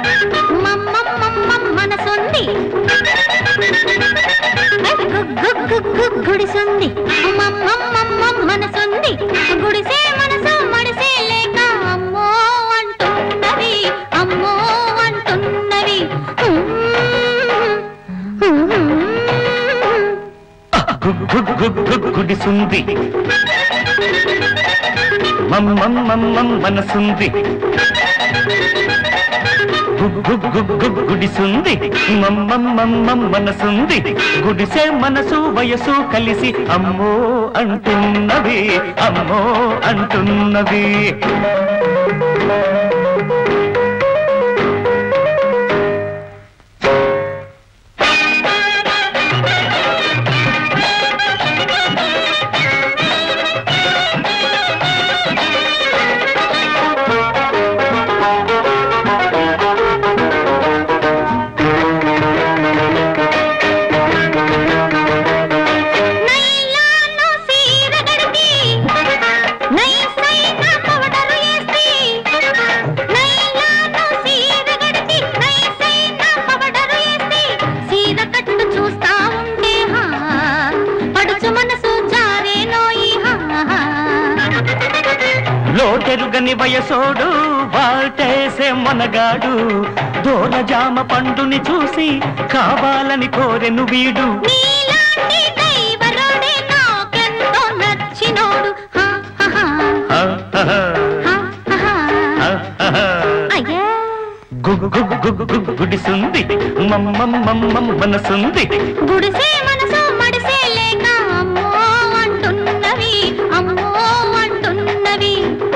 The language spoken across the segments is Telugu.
మమ్మమ్మమ్మం మనసుంది గుడిసుంది మమ్మమ్మమ్మం మనసుంది గుడిసే మనసు మడిసే లేక అమ్మో అంటున్నవి అమ్మో అంటున్నవి గుడిసుంది మమ్మమ్మమ్మం మనసుంది గుడిసుంది మమ్మమ్మమ్మం మనసుంది గుడిసే మనసు వయసు కలిసి అమ్మో అంటున్నవి అమ్మో అంటున్నవి నైలాను సీర గడికి నైసైన పౌడరు ఏసి నైలాను సీర గడికి నైసైన పౌడరు ఏసి సీర కట్టు చూస్తా ఉంటే హా పడుచు మనసు జారేనోయి హా లోటెరుగని వయసోడు వాటేసే మనగాడు దోల జామ పండుని చూసి కావాలని కోరెను వీడు నీలాంటి దైవరుడే నాకెంతో నచ్చినోడు హా హా హా హ, హ, హ, హా హా హ, హ, హ. అయ్యా గుగ్గు గుగ్గు గుగ్గు గుగ్గు గుడిసుంది మమ్మమ్మమ్మం మనసుంది గుడిసే మనసు మడిసే లేక అమ్మో అంటున్నవి అమ్మో అంటున్నవి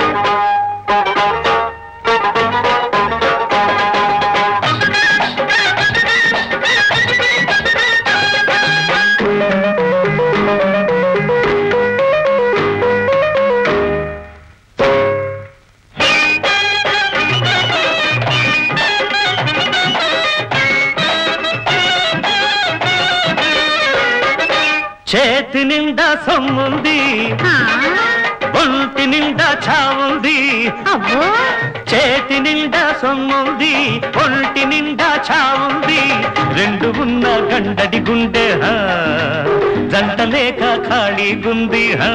చేతి నిండా సొమ్ముంది ఆ, ఒంటి నిండా చావుంది అబ్బో చేతి నిండా సొమ్ముంది ఒంటి నిండా చావుంది రెండు ఉన్న గండడి గుండె హా. జంట లేక ఖాళీ గుంది హా.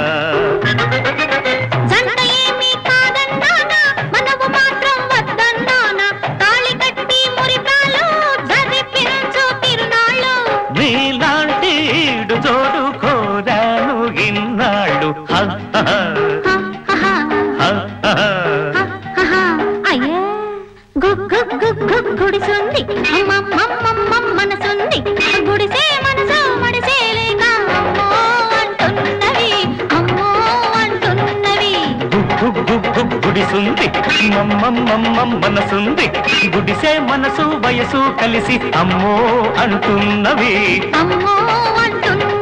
జంట ఏమీ కాదన్నానా మనవు మాత్రం వద్దన్నానా తాళి కట్టి మురికాలు జరిపించు తిరునాళ్ళు నీలాంటి ఈడు జోడు కోరాను ఇన్నాళ్ళు హ, హ, హ, హ, హ. హ, హ, హ. అయ్యే గుగ్గు గుగ్గు గుడిసుంది అమ్మమ్మమ్మమ్మం మనసుంది గుడిసే మనసు మడిసే లేక అమ్మో అంటున్నవి అమ్మో అంటున్నవి గుగ్గు గుగ్గు గుడిసుంది మమ్మమ్మమ్మం మనసుంది గుడిసే మనసు వయసు కలిసి అమ్మో అంటున్నవి అమ్మో అంటున్నవి